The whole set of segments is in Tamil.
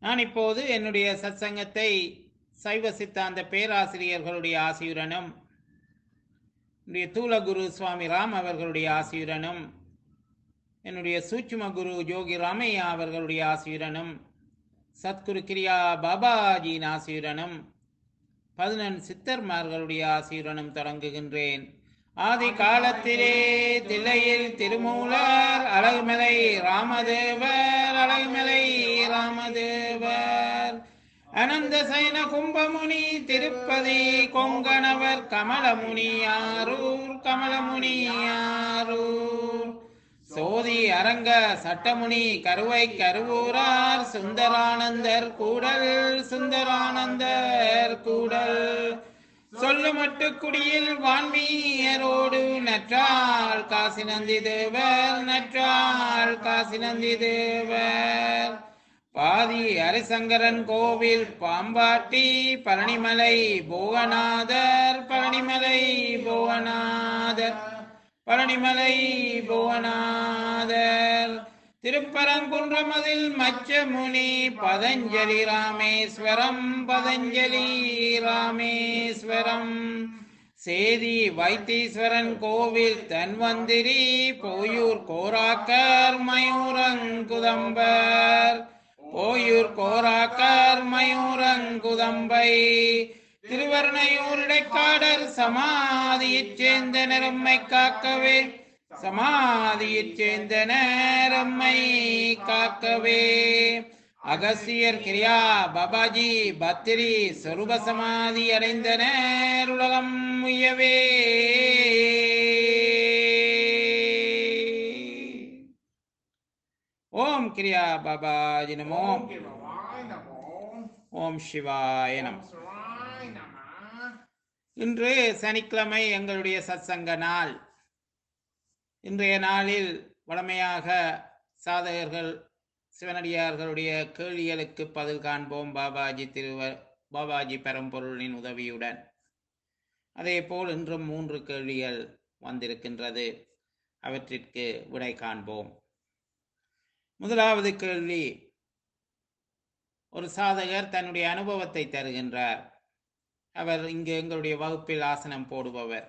நான் இப்போது என்னுடைய சத்சங்கத்தை சைவ சித்தாந்த பேராசிரியர்களுடைய ஆசியுடனும் என்னுடைய தூலகுரு சுவாமி ராம் அவர்களுடைய ஆசியுடனும் என்னுடைய சூட்சும குரு யோகி ராமையா அவர்களுடைய ஆசியுடனும் சத்குரு கிரியா பாபாஜியின் ஆசியுடனும் பதினெண் சித்தர்மார்களுடைய ஆசியுடனும் தொடங்குகின்றேன் ஆதி காலத்திலே தில்லையில் திருமூலர் அழகுமலை ராமதேவர் அழகுமலை ராமதேவர் அனந்த சைன கும்பமுனி திருப்பதி கொங்கணவர் கமலமுனி ஆரூர் கமலமுனி ஆரூர் சோதி அரங்க சட்டமுனி கருவை கருவூரார் சுந்தரானந்தர் கூடல் சுந்தரானந்தர் கூடல் சொல்லுமட்டு குடியில் வான்மீயரோடு நற்றாள் காசி நந்தி தேவர் நற்றாள் காசி நந்தி தேவர் பாதி ஹரிசங்கரன் கோவில் பாம்பாட்டி பழனிமலை போகநாதர் பழனிமலை போகநாதர் பழனிமலை புவனாதர் திருப்பரங்குன்றமதில் மச்சமுனி பதஞ்சலி ராமேஸ்வரம் பதஞ்சலி ராமேஸ்வரம் சேதி வைத்தீஸ்வரன் கோவில் தன்வந்திரி போயூர் கோராக்கர் மயூரங்குதம்பர் போயூர் கோராக்கர் மயூரங்குதம்பை திருவர்ணையூர் இடைக்காடர் சமாதியைச் சேர்ந்த நரம்மை காக்கவே சமாதியைச் சேர்ந்த நேரம்மை காக்கவே அகசியர் கிரியா பாபாஜி பத்திரி சொரூப சமாதி அடைந்த நேருலகம் உயவே ஓம் கிரியா பாபாஜி நமோ ஓம் கிருபாய் நமோ ஓம் சிவாய நமோ சிவாய் நம இன்று சனிக்கிழமை எங்களுடைய சத்சங்க நாள் இன்றைய நாளில் வழமையாக சாதகர்கள் சிவனடியார்களுடைய கேள்விகளுக்கு பதில் காண்போம் பாபாஜி திருவ பாபாஜி பரம்பொருளின் உதவியுடன் அதேபோல் இன்றும் மூன்று கேள்விகள் வந்திருக்கின்றது அவற்றிற்கு விடை காண்போம் முதலாவது கேள்வி ஒரு சாதகர் தன்னுடைய அனுபவத்தை தருகின்றார் அவர் இங்கு எங்களுடைய வகுப்பில் ஆசனம் போடுபவர்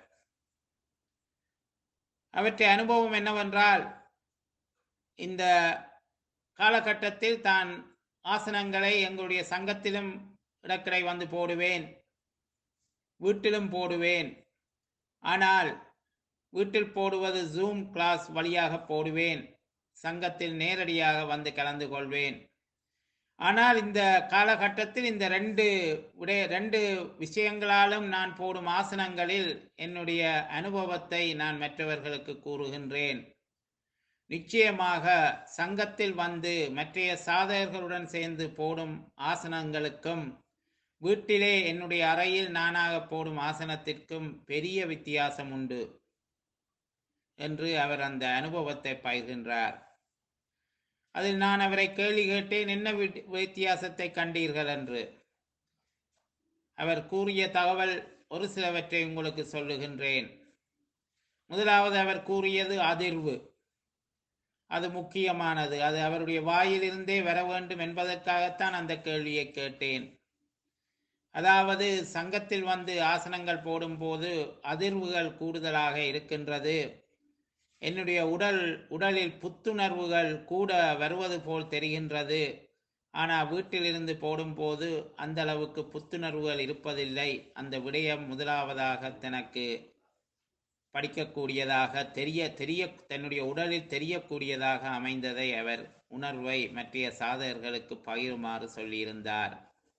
அவற்றை அனுபவம் என்னவென்றால் இந்த காலகட்டத்தில் தான் ஆசனங்களை எங்களுடைய சங்கத்திலும் இடக்கிடை வந்து போடுவேன் வீட்டிலும் போடுவேன் ஆனால் வீட்டில் போடுவது ஜூம் கிளாஸ் வழியாக போடுவேன் சங்கத்தில் நேரடியாக வந்து கலந்து கொள்வேன் ஆனால் இந்த காலகட்டத்தில் இந்த ரெண்டு உடைய ரெண்டு விஷயங்களாலும் நான் போடும் ஆசனங்களில் என்னுடைய அனுபவத்தை நான் மற்றவர்களுக்கு கூறுகின்றேன் நிச்சயமாக சங்கத்தில் வந்து மற்றைய சாதகர்களுடன் சேர்ந்து போடும் ஆசனங்களுக்கும் வீட்டிலே என்னுடைய அறையில் நானாக போடும் ஆசனத்திற்கும் பெரிய வித்தியாசம் உண்டு என்று அவர் அந்த அனுபவத்தை பகிர்கின்றார் அதில் நான் அவரை கேள்வி கேட்டேன் என்ன வித்- வித்தியாசத்தை கண்டீர்கள் என்று அவர் கூறிய தகவல் ஒரு சிலவற்றை உங்களுக்கு சொல்லுகின்றேன் முதலாவது அவர் கூறியது அதிர்வு அது முக்கியமானது அது அவருடைய வாயிலிருந்தே வர வேண்டும் என்பதற்காகத்தான் அந்த கேள்வியை கேட்டேன் அதாவது சங்கத்தில் வந்து ஆசனங்கள் போடும்போது அதிர்வுகள் கூடுதலாக இருக்கின்றது என்னுடைய உடல் உடலில் புத்துணர்வுகள் கூட வருவது போல் தெரிகின்றது ஆனால் வீட்டிலிருந்து போடும்போது அந்த அளவுக்கு புத்துணர்வுகள் இருப்பதில்லை அந்த விடயம் முதலாவதாக தனக்கு படிக்கக்கூடியதாக தெரிய தெரிய தன்னுடைய உடலில் தெரியக்கூடியதாக அமைந்ததை அவர் உணர்வை மற்றைய சாதகர்களுக்கு பகிருமாறு சொல்லியிருந்தார்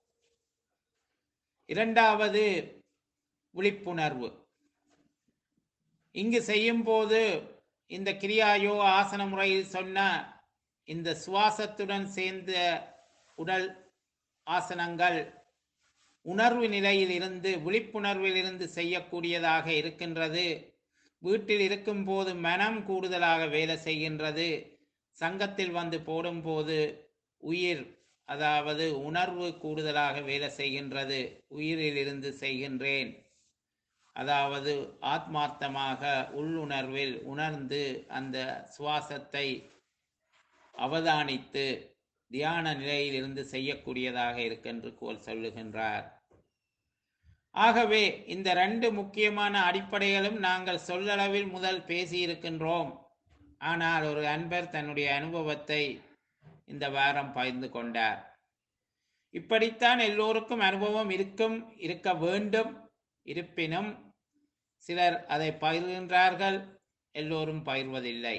இரண்டாவது விழிப்புணர்வு இங்கு செய்யும் போது இந்த கிரியாயோ ஆசன முறையில் சொன்ன இந்த சுவாசத்துடன் சேர்ந்த உடல் ஆசனங்கள் உணர்வு நிலையில் இருந்து விழிப்புணர்வில் இருந்து செய்யக்கூடியதாக இருக்கின்றது வீட்டில் இருக்கும்போது மனம் கூடுதலாக வேலை செய்கின்றது சங்கத்தில் வந்து போடும்போது உயிர் அதாவது உணர்வு கூடுதலாக வேலை செய்கின்றது உயிரில் இருந்து செய்கின்றேன் அதாவது ஆத்மார்த்தமாக உள்ளுணர்வில் உணர்ந்து அந்த சுவாசத்தை அவதானித்து தியான நிலையில் இருந்து செய்யக்கூடியதாக இருக்கென்று கோல் சொல்லுகின்றார் ஆகவே இந்த ரெண்டு முக்கியமான அடிப்படைகளும் நாங்கள் சொல்லளவில் முதல் பேசியிருக்கின்றோம் ஆனால் ஒரு அன்பர் தன்னுடைய அனுபவத்தை இந்த வாரம் பகிர்ந்து கொண்டார் இப்படித்தான் எல்லோருக்கும் அனுபவம் இருக்கும் இருக்க வேண்டும் இருப்பினும் சிலர் அதை பகிர்கின்றார்கள் எல்லோரும் பகிர்வதில்லை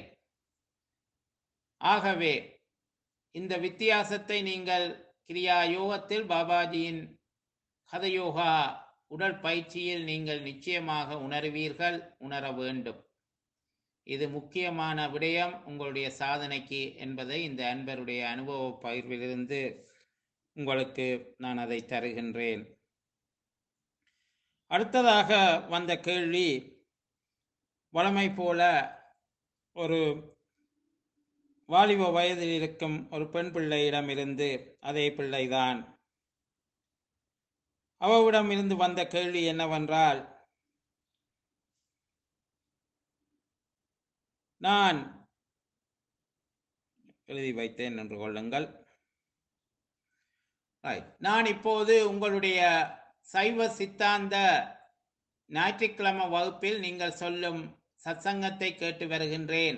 ஆகவே இந்த வித்தியாசத்தை நீங்கள் கிரியா யோகத்தில் பாபாஜியின் கதயோகா உடல் பயிற்சியில் நீங்கள் நிச்சயமாக உணர்வீர்கள் உணர வேண்டும் இது முக்கியமான விடயம் உங்களுடைய சாதனைக்கு என்பதை இந்த அன்பருடைய அனுபவ பகிர்விலிருந்து உங்களுக்கு நான் அதை தருகின்றேன் அடுத்ததாக வந்த கேள்வி வளமை போல ஒரு வாலிப வயதில் இருக்கும் ஒரு பெண் பிள்ளையிடமிருந்து அதே பிள்ளைதான் அவவிடம் இருந்து வந்த கேள்வி என்னவென்றால் நான் எழுதி வைத்தேன் என்று கொள்ளுங்கள் Right. நான் இப்போது உங்களுடைய சைவ சித்தாந்த ஞாயிற்றுக்கிழமை வகுப்பில் நீங்கள் சொல்லும் சத்சங்கத்தை கேட்டு வருகின்றேன்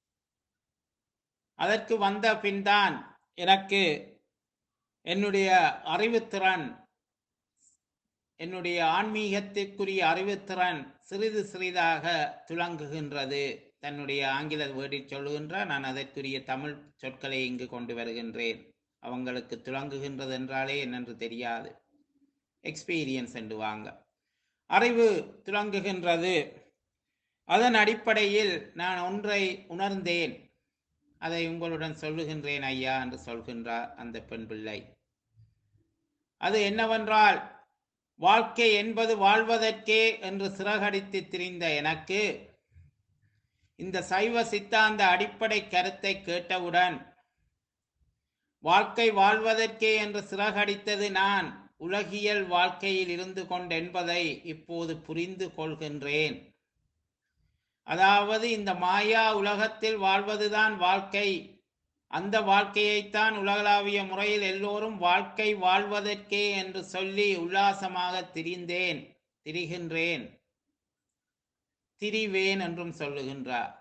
அதற்கு வந்த பின்தான் எனக்கு என்னுடைய அறிவுத்திறன் என்னுடைய ஆன்மீகத்திற்குரிய அறிவுத்திறன் சிறிது சிறிதாக துலங்குகின்றது தன்னுடைய ஆங்கில வேர்டில் சொல்லுகின்றார் நான் அதற்குரிய தமிழ் சொற்களை இங்கு கொண்டு வருகின்றேன் அவங்களுக்கு துலங்குகின்றது என்றாலே என்னென்று தெரியாது எக்ஸ்பீரியன்ஸ் என்று வாங்க அறிவு துலங்குகின்றது அதன் அடிப்படையில் நான் ஒன்றை உணர்ந்தேன் அதை உங்களுடன் சொல்லுகின்றேன் ஐயா என்று சொல்கின்றார் அந்த பெண் பிள்ளை அது என்னவென்றால் வாழ்க்கை என்பது வாழ்வதற்கே என்று சிறகடித்து திரிந்த எனக்கு இந்த சைவ சித்தாந்த அடிப்படை கருத்தை கேட்டவுடன் வாழ்க்கை வாழ்வதற்கே என்று சிறகடித்தது நான் உலகியல் வாழ்க்கையில் இருந்து கொண்டென்பதை இப்போது புரிந்து கொள்கின்றேன் அதாவது இந்த மாயா உலகத்தில் வாழ்வதுதான் வாழ்க்கை அந்த வாழ்க்கையைத்தான் உலகளாவிய முறையில் எல்லோரும் வாழ்க்கை வாழ்வதற்கே என்று சொல்லி உல்லாசமாக திரிந்தேன் திரிகின்றேன் திரிவேன் என்றும் சொல்லுகின்றார்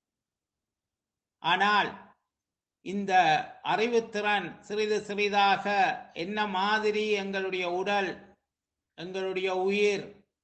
ஆனால் இந்த அறிவுத்திறன் சிறிது சிறிதாக என்ன மாதிரி எங்களுடைய உடல் எங்களுடைய உயிர்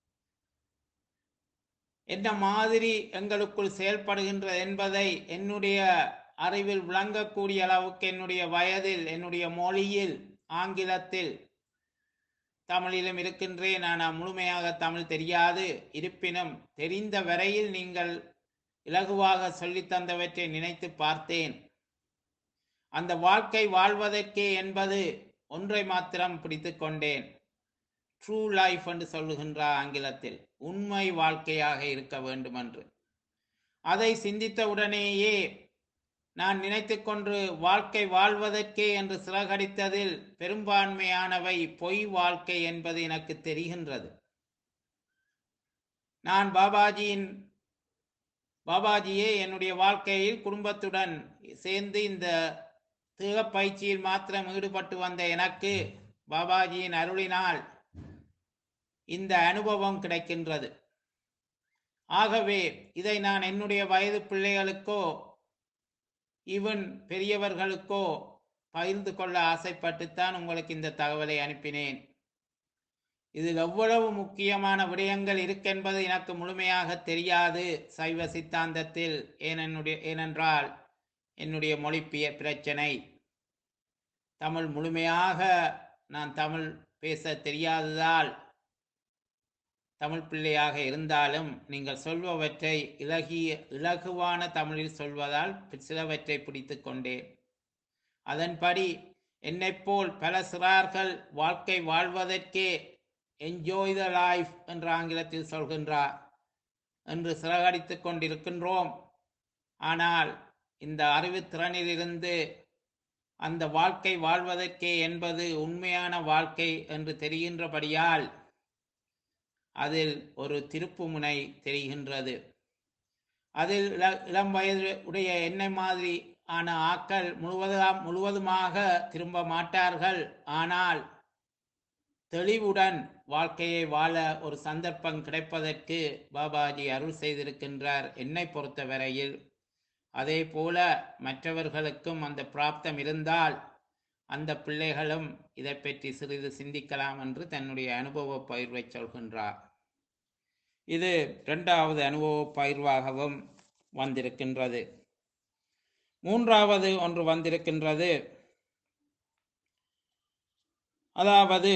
என்ன மாதிரி எங்களுக்குள் செயல்படுகின்றது என்பதை என்னுடைய அறிவில் விளங்கக்கூடிய அளவுக்கு என்னுடைய வயதில் என்னுடைய மொழியில் ஆங்கிலத்தில் தமிழிலும் இருக்கின்றேன் ஆனால் முழுமையாக தமிழ் தெரியாது இருப்பினும் தெரிந்த வரையில் நீங்கள் இலகுவாக சொல்லித் தந்தவற்றை நினைத்து பார்த்தேன் அந்த வாழ்க்கை வாழ்வதற்கே என்பது ஒன்றை மாத்திரம் பிடித்து கொண்டேன் ட்ரூ லைஃப் என்று சொல்லுகின்றார் ஆங்கிலத்தில் உண்மை வாழ்க்கையாக இருக்க வேண்டும் என்று அதை சிந்தித்த உடனேயே நான் நினைத்து கொண்டு வாழ்க்கை வாழ்வதற்கே என்று சிறகடித்ததில் பெரும்பான்மையானவை பொய் வாழ்க்கை என்பது எனக்கு தெரிகின்றது நான் பாபாஜியின் பாபாஜியே என்னுடைய வாழ்க்கையில் குடும்பத்துடன் சேர்ந்து இந்த தேக பயிற்சியில் மாத்திரம் ஈடுபட்டு வந்த எனக்கு பாபாஜியின் அருளினால் இந்த அனுபவம் கிடைக்கின்றது ஆகவே இதை நான் என்னுடைய வயது பிள்ளைகளுக்கோ ஈவன் பெரியவர்களுக்கோ பகிர்ந்து கொள்ள ஆசைப்பட்டுத்தான் உங்களுக்கு இந்த தகவலை அனுப்பினேன் இதில் எவ்வளவு முக்கியமான விடயங்கள் இருக்கென்பது எனக்கு முழுமையாக தெரியாது சைவ சித்தாந்தத்தில் ஏனென்னுடைய ஏனென்றால் என்னுடைய மொழி பிய- பிரச்சனை தமிழ் முழுமையாக நான் தமிழ் பேச தெரியாததால் தமிழ் பிள்ளையாக இருந்தாலும் நீங்கள் சொல்பவற்றை இலகிய இலகுவான தமிழில் சொல்வதால் சிலவற்றை பிடித்து கொண்டேன் அதன்படி என்னைப் போல் பல சிறார்கள் வாழ்க்கை வாழ்வதற்கே என்ஜாய் த லைஃப் என்ற ஆங்கிலத்தில் சொல்கின்றார் என்று சிறகடித்துக் கொண்டிருக்கின்றோம் ஆனால் இந்த அறிவுத்திறனிலிருந்து அந்த வாழ்க்கை வாழ்வதற்கே என்பது உண்மையான வாழ்க்கை என்று தெரிகின்றபடியால் அதில் ஒரு திருப்புமுனை தெரிகின்றது அதில் இள- இளம் வயது உடைய என்னை மாதிரி ஆன ஆக்கள் முழுவதா முழுவதுமாக திரும்ப மாட்டார்கள் ஆனால் தெளிவுடன் வாழ்க்கையை வாழ ஒரு சந்தர்ப்பம் கிடைப்பதற்கு பாபாஜி அருள் செய்திருக்கின்றார் என்னை பொறுத்தவரையில் அதே போல மற்றவர்களுக்கும் அந்த பிராப்தம் இருந்தால் அந்த பிள்ளைகளும் இதை பற்றி சிறிது சிந்திக்கலாம் என்று தன்னுடைய அனுபவ பயிர்வை சொல்கின்றார் இது இரண்டாவது அனுபவ பயிர்வாகவும் வந்திருக்கின்றது மூன்றாவது ஒன்று வந்திருக்கின்றது அதாவது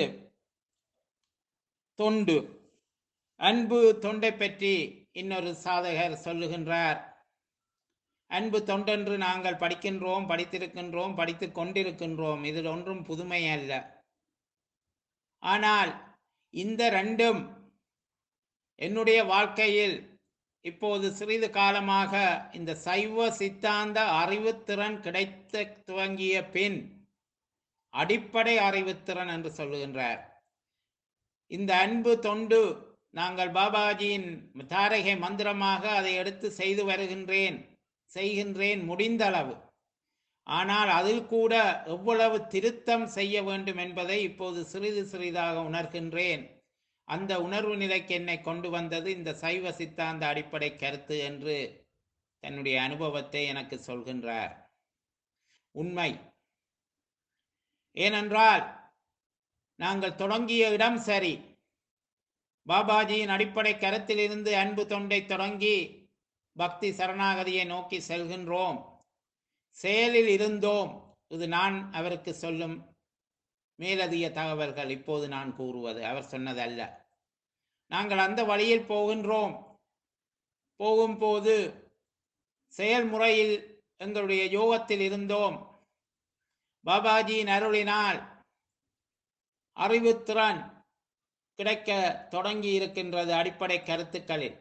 தொண்டு அன்பு தொண்டை பற்றி இன்னொரு சாதகர் சொல்லுகின்றார் அன்பு தொண்டென்று நாங்கள் படிக்கின்றோம் படித்திருக்கின்றோம் படித்துக் கொண்டிருக்கின்றோம் இதில் ஒன்றும் புதுமை அல்ல ஆனால் இந்த ரெண்டும் என்னுடைய வாழ்க்கையில் இப்போது சிறிது காலமாக இந்த சைவ சித்தாந்த அறிவுத்திறன் கிடைத்த துவங்கிய பின் அடிப்படை அறிவுத்திறன் என்று சொல்லுகின்றார் இந்த அன்பு தொண்டு நாங்கள் பாபாஜியின் தாரகை மந்திரமாக அதை எடுத்து செய்து வருகின்றேன் செய்கின்றேன் முடிந்த அளவு ஆனால் அதில் கூட எவ்வளவு திருத்தம் செய்ய வேண்டும் என்பதை இப்போது சிறிது சிறிதாக உணர்கின்றேன் அந்த உணர்வு நிலைக்கு என்னை கொண்டு வந்தது இந்த சைவ சித்தாந்த அடிப்படை கருத்து என்று தன்னுடைய அனுபவத்தை எனக்கு சொல்கின்றார் உண்மை ஏனென்றால் நாங்கள் தொடங்கிய இடம் சரி பாபாஜியின் அடிப்படை கருத்திலிருந்து அன்பு தொண்டை தொடங்கி பக்தி சரணாகதியை நோக்கி செல்கின்றோம் செயலில் இருந்தோம் இது நான் அவருக்கு சொல்லும் மேலதிக தகவல்கள் இப்போது நான் கூறுவது அவர் சொன்னது அல்ல நாங்கள் அந்த வழியில் போகின்றோம் போகும்போது செயல்முறையில் எங்களுடைய யோகத்தில் இருந்தோம் பாபாஜியின் அருளினால் அறிவுத்திறன் கிடைக்க தொடங்கி இருக்கின்றது அடிப்படை கருத்துக்களில்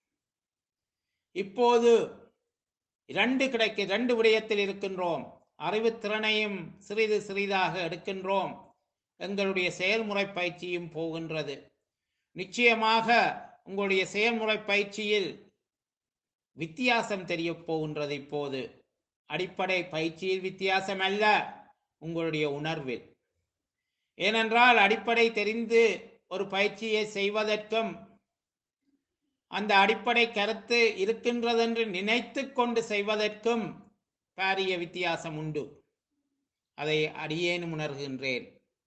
இப்போது இரண்டு கிடைக்க இரண்டு விடயத்தில் இருக்கின்றோம் அறிவுத்திறனையும் சிறிது சிறிதாக எடுக்கின்றோம் எங்களுடைய செயல்முறை பயிற்சியும் போகின்றது நிச்சயமாக உங்களுடைய செயல்முறை பயிற்சியில் வித்தியாசம் தெரிய போகின்றது இப்போது அடிப்படை பயிற்சியில் வித்தியாசம் அல்ல உங்களுடைய உணர்வில் ஏனென்றால் அடிப்படை தெரிந்து ஒரு பயிற்சியை செய்வதற்கும் அந்த அடிப்படை கருத்து இருக்கின்றதென்று நினைத்து கொண்டு செய்வதற்கும் பாரிய வித்தியாசம் உண்டு அதை அடியேனும் உணர்கின்றேன்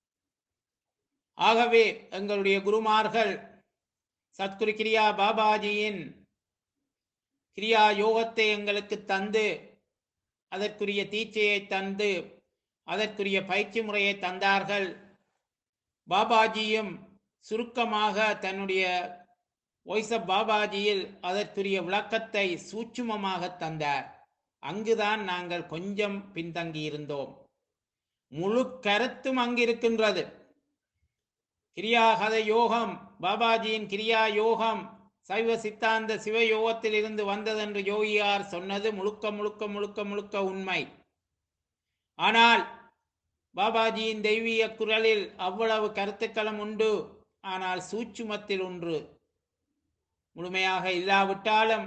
ஆகவே எங்களுடைய குருமார்கள் சத்குரு கிரியா பாபாஜியின் கிரியா யோகத்தை எங்களுக்கு தந்து அதற்குரிய தீட்சையை தந்து அதற்குரிய பயிற்சி முறையை தந்தார்கள் பாபாஜியும் சுருக்கமாக தன்னுடைய வாய்ஸ் ஆஃப் பாபாஜியில் அதற்குரிய விளக்கத்தை சூட்சுமமாக தந்தார் அங்குதான் நாங்கள் கொஞ்சம் பின்தங்கி இருந்தோம் முழு கருத்தும் அங்கிருக்கின்றது கிரியாகத யோகம் பாபாஜியின் கிரியா யோகம் சைவ சித்தாந்த சிவ யோகத்தில் இருந்து வந்ததென்று யோகியார் சொன்னது முழுக்க முழுக்க முழுக்க முழுக்க உண்மை ஆனால் பாபாஜியின் தெய்வீக குரலில் அவ்வளவு கருத்துக்களும் உண்டு ஆனால் சூட்சுமத்தில் ஒன்று முழுமையாக இல்லாவிட்டாலும்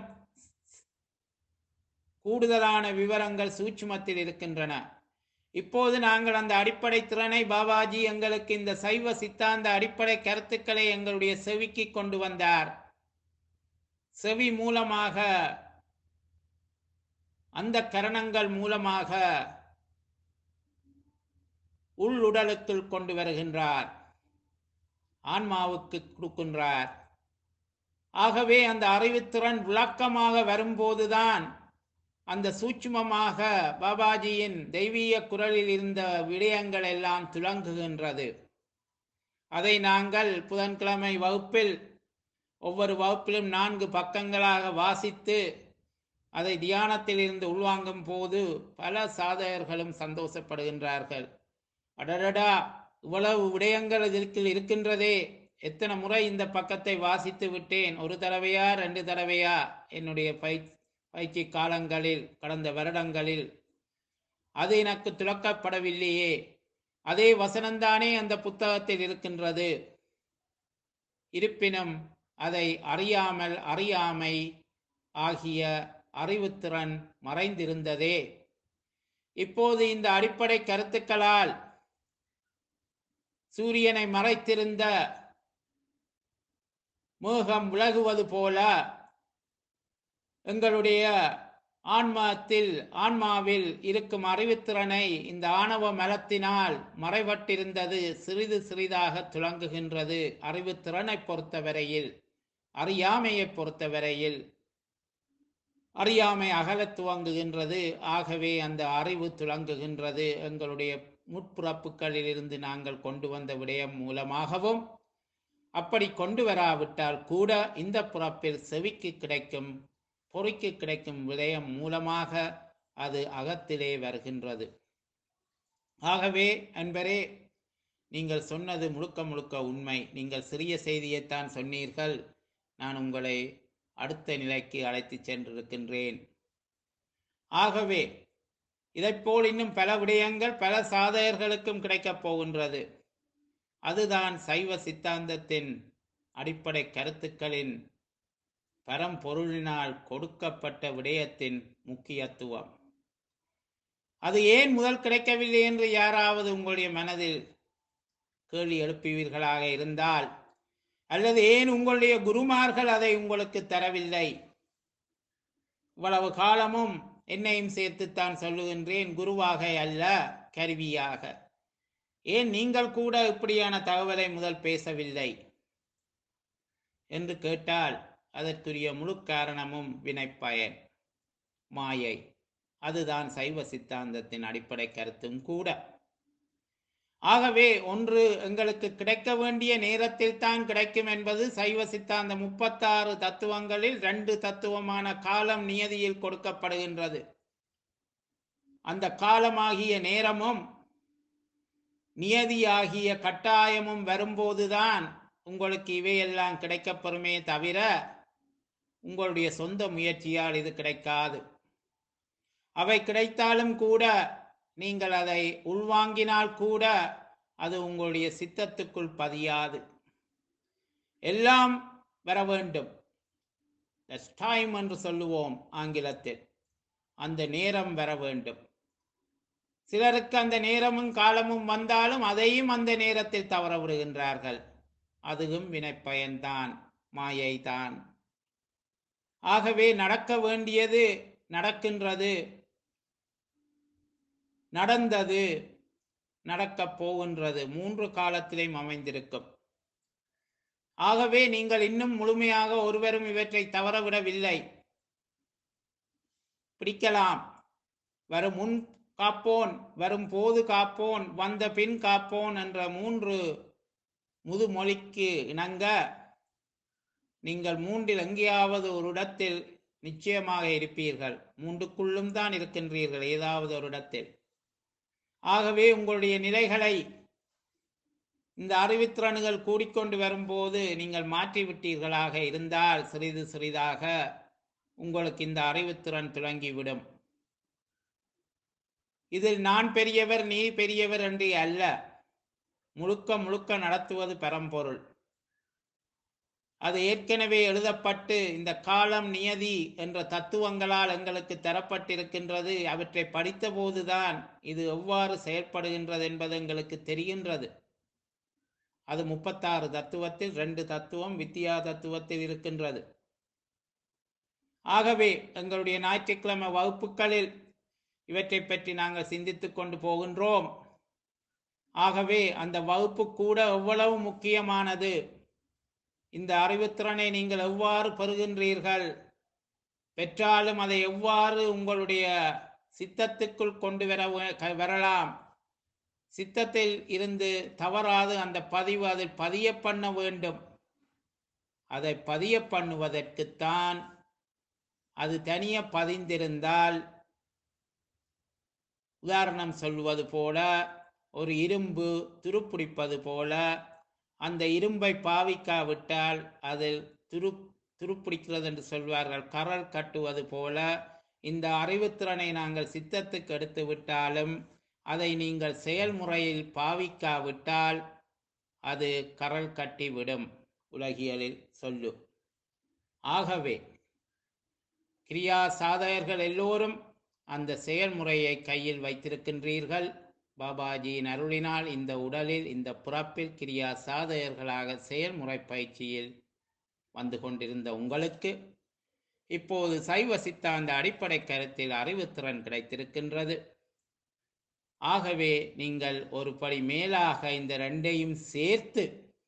கூடுதலான விவரங்கள் சூட்சுமத்தில் இருக்கின்றன இப்போது நாங்கள் அந்த அடிப்படை திறனை பாபாஜி எங்களுக்கு இந்த சைவ சித்தாந்த அடிப்படை கருத்துக்களை எங்களுடைய செவிக்கு கொண்டு வந்தார் செவி மூலமாக அந்த கரணங்கள் மூலமாக உள்ளுடலுக்குள் கொண்டு வருகின்றார் ஆன்மாவுக்கு கொடுக்கின்றார் ஆகவே அந்த அறிவுத்திறன் விளக்கமாக வரும்போதுதான் அந்த சூட்சுமமாக பாபாஜியின் தெய்வீக குரலில் இருந்த விடயங்கள் எல்லாம் துலங்குகின்றது அதை நாங்கள் புதன்கிழமை வகுப்பில் ஒவ்வொரு வகுப்பிலும் நான்கு பக்கங்களாக வாசித்து அதை தியானத்தில் இருந்து உள்வாங்கும் போது பல சாதகர்களும் சந்தோஷப்படுகின்றார்கள் அடடடா இவ்வளவு விடயங்கள் இதற்குள் இருக்கின்றதே எத்தனை முறை இந்த பக்கத்தை வாசித்து விட்டேன் ஒரு தடவையா ரெண்டு தடவையா என்னுடைய பயிற்சி பயிற்சி காலங்களில் கடந்த வருடங்களில் அது எனக்கு துலக்கப்படவில்லையே அதே வசனம்தானே அந்த புத்தகத்தில் இருக்கின்றது இருப்பினும் அதை அறியாமல் அறியாமை ஆகிய அறிவுத்திறன் மறைந்திருந்ததே இப்போது இந்த அடிப்படை கருத்துக்களால் சூரியனை மறைத்திருந்த மேகம் விலகுவது போல எங்களுடைய ஆன்மத்தில் ஆன்மாவில் இருக்கும் அறிவுத்திறனை இந்த ஆணவ மலத்தினால் மறைபட்டிருந்தது சிறிது சிறிதாக துலங்குகின்றது அறிவுத்திறனை பொறுத்தவரையில் அறியாமையை பொறுத்தவரையில் அறியாமை அகலத் துவங்குகின்றது ஆகவே அந்த அறிவு துலங்குகின்றது எங்களுடைய முற்பிறப்புகளில் இருந்து நாங்கள் கொண்டு வந்த விடயம் மூலமாகவும் அப்படி கொண்டு வராவிட்டால் கூட இந்த பிறப்பில் செவிக்கு கிடைக்கும் பொறிக்கு கிடைக்கும் விடயம் மூலமாக அது அகத்திலே வருகின்றது ஆகவே அன்பரே நீங்கள் சொன்னது முழுக்க முழுக்க உண்மை நீங்கள் சிறிய செய்தியைத்தான் சொன்னீர்கள் நான் உங்களை அடுத்த நிலைக்கு அழைத்துச் சென்றிருக்கின்றேன் ஆகவே இதைப்போல் இன்னும் பல விடயங்கள் பல சாதகர்களுக்கும் கிடைக்கப் போகின்றது அதுதான் சைவ சித்தாந்தத்தின் அடிப்படை கருத்துக்களின் பரம்பொருளினால் கொடுக்கப்பட்ட விடயத்தின் முக்கியத்துவம் அது ஏன் முதல் கிடைக்கவில்லை என்று யாராவது உங்களுடைய மனதில் கேள்வி எழுப்புவீர்களாக இருந்தால் அல்லது ஏன் உங்களுடைய குருமார்கள் அதை உங்களுக்கு தரவில்லை இவ்வளவு காலமும் என்னையும் சேர்த்துத்தான் சொல்லுகின்றேன் குருவாக அல்ல கருவியாக ஏன் நீங்கள் கூட இப்படியான தகவலை முதல் பேசவில்லை என்று கேட்டால் அதற்குரிய முழு காரணமும் வினைப்பயன் மாயை அதுதான் சைவ சித்தாந்தத்தின் அடிப்படை கருத்தும் கூட ஆகவே ஒன்று எங்களுக்கு கிடைக்க வேண்டிய நேரத்தில் தான் கிடைக்கும் என்பது சைவ சித்தாந்த முப்பத்தாறு தத்துவங்களில் ரெண்டு தத்துவமான காலம் நியதியில் கொடுக்கப்படுகின்றது அந்த காலமாகிய நேரமும் நியதியாகிய கட்டாயமும் வரும்போதுதான் உங்களுக்கு இவையெல்லாம் கிடைக்கப்பெறுமே தவிர உங்களுடைய சொந்த முயற்சியால் இது கிடைக்காது அவை கிடைத்தாலும் கூட நீங்கள் அதை உள்வாங்கினால் கூட அது உங்களுடைய சித்தத்துக்குள் பதியாது எல்லாம் வர வேண்டும் டைம் என்று சொல்லுவோம் ஆங்கிலத்தில் அந்த நேரம் வர வேண்டும் சிலருக்கு அந்த நேரமும் காலமும் வந்தாலும் அதையும் அந்த நேரத்தில் தவற விடுகின்றார்கள் அதுவும் வினைப்பயன்தான் மாயைதான் ஆகவே நடக்க வேண்டியது நடக்கின்றது நடந்தது நடக்கப் போகின்றது மூன்று காலத்திலேயும் அமைந்திருக்கும் ஆகவே நீங்கள் இன்னும் முழுமையாக ஒருவரும் இவற்றை தவறவிடவில்லை பிடிக்கலாம் வரும் முன் காப்போன் வரும் போது காப்போன் வந்த பின் காப்போன் என்ற மூன்று முதுமொழிக்கு இணங்க நீங்கள் மூன்றில் எங்கேயாவது ஒரு இடத்தில் நிச்சயமாக இருப்பீர்கள் மூன்றுக்குள்ளும் தான் இருக்கின்றீர்கள் ஏதாவது ஒரு இடத்தில் ஆகவே உங்களுடைய நிலைகளை இந்த அறிவுத்திறன்கள் கூடிக்கொண்டு வரும்போது நீங்கள் மாற்றிவிட்டீர்களாக இருந்தால் சிறிது சிறிதாக உங்களுக்கு இந்த அறிவுத்திறன் துலங்கிவிடும் இதில் நான் பெரியவர் நீ பெரியவர் என்று அல்ல முழுக்க முழுக்க நடத்துவது பரம்பொருள் அது ஏற்கனவே எழுதப்பட்டு இந்த காலம் நியதி என்ற தத்துவங்களால் எங்களுக்கு தரப்பட்டிருக்கின்றது அவற்றை படித்த போதுதான் இது எவ்வாறு செயல்படுகின்றது என்பது எங்களுக்கு தெரிகின்றது அது முப்பத்தாறு தத்துவத்தில் ரெண்டு தத்துவம் வித்தியா தத்துவத்தில் இருக்கின்றது ஆகவே எங்களுடைய ஞாயிற்றுக்கிழமை வகுப்புகளில் இவற்றை பற்றி நாங்கள் சிந்தித்துக் கொண்டு போகின்றோம் ஆகவே அந்த வகுப்பு கூட எவ்வளவு முக்கியமானது இந்த அறிவுத்திறனை நீங்கள் எவ்வாறு பெறுகின்றீர்கள் பெற்றாலும் அதை எவ்வாறு உங்களுடைய சித்தத்துக்குள் கொண்டு வர வே- வரலாம் சித்தத்தில் இருந்து தவறாது அந்த பதிவு அதில் பதிய பண்ண வேண்டும் அதை பதிய பண்ணுவதற்குத்தான் அது தனிய பதிந்திருந்தால் உதாரணம் சொல்வது போல ஒரு இரும்பு துருப்பிடிப்பது போல அந்த இரும்பை பாவிக்காவிட்டால் அதில் துரு துருப்பிடிக்கிறது என்று சொல்வார்கள் கரல் கட்டுவது போல இந்த அறிவுத்திறனை நாங்கள் சித்தத்துக்கு எடுத்து விட்டாலும் அதை நீங்கள் செயல்முறையில் பாவிக்காவிட்டால் அது கரல் கட்டிவிடும் உலகியலில் சொல்லு ஆகவே கிரியா சாதகர்கள் எல்லோரும் அந்த செயல்முறையை கையில் வைத்திருக்கின்றீர்கள் பாபாஜியின் அருளினால் இந்த உடலில் இந்த பிறப்பில் கிரியா சாதகர்களாக செயல்முறை பயிற்சியில் வந்து கொண்டிருந்த உங்களுக்கு இப்போது சைவ சித்தாந்த அடிப்படை கருத்தில் அறிவுத்திறன் கிடைத்திருக்கின்றது ஆகவே நீங்கள் ஒரு படி மேலாக இந்த ரெண்டையும் சேர்த்து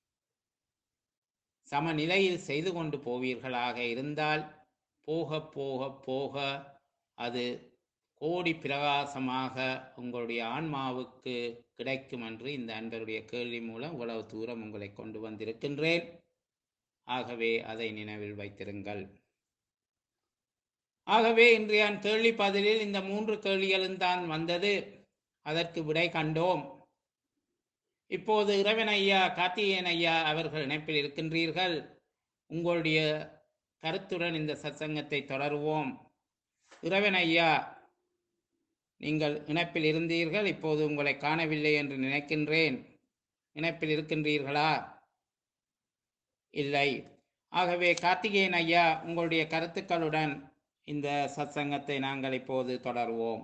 சமநிலையில் செய்து கொண்டு போவீர்களாக இருந்தால் போக போக போக அது கோடி பிரகாசமாக உங்களுடைய ஆன்மாவுக்கு கிடைக்கும் என்று இந்த அன்பருடைய கேள்வி மூலம் இவ்வளவு தூரம் உங்களை கொண்டு வந்திருக்கின்றேன் ஆகவே அதை நினைவில் வைத்திருங்கள் ஆகவே இன்றைய கேள்வி பதிலில் இந்த மூன்று கேள்விகளும் தான் வந்தது அதற்கு விடை கண்டோம் இப்போது இறைவன் ஐயா கார்த்திகேயன் ஐயா அவர்கள் இணைப்பில் இருக்கின்றீர்கள் உங்களுடைய கருத்துடன் இந்த சத்சங்கத்தை தொடருவோம் இறைவன் ஐயா நீங்கள் இணைப்பில் இருந்தீர்கள் இப்போது உங்களை காணவில்லை என்று நினைக்கின்றேன் இணைப்பில் இருக்கின்றீர்களா இல்லை ஆகவே கார்த்திகேயன் ஐயா உங்களுடைய கருத்துக்களுடன் இந்த சத்சங்கத்தை நாங்கள் இப்போது தொடருவோம்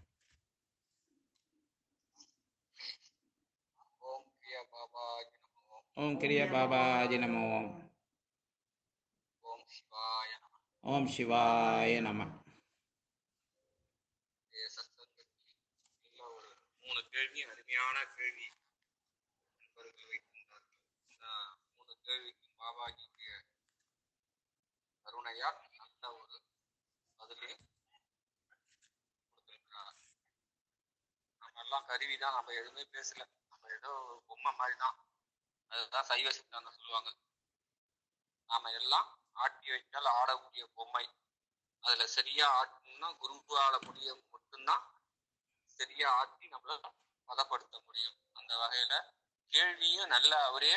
ஓம் கிரியா பாபாஜி நமோ ஓம் கிரிய பாபாஜி நமோ ஓம் ஓம் சிவாய நம ஓம் சிவாய நம சத்சங்கத்தில் நல்ல ஒரு மூணு கேள்வி அருமையான கேள்வி நண்பர்கள் வைக்கின்றார்கள் இந்த மூணு கேள்விக்கும் பாபாஜியுடைய கருணையால் நல்ல ஒரு பதிலே கொடுத்திருக்கிறார் நம்ம எல்லாம் கருவி தான் நம்ம எதுவுமே பேசல நம்ம ஏதோ ஒரு பொம்மை மாதிரி தான் அதுதான் சைவ சித்தாந்தம் சொல்லுவாங்க நாம எல்லாம் ஆட்டி வைத்தால் ஆடக்கூடிய பொம்மை அதுல சரியா ஆட்டணும்னா குருவால முடிய மட்டும்தான் சரியா ஆட்டி நம்மள பதப்படுத்த முடியும் அந்த வகையில கேள்வியும் நல்ல அவரே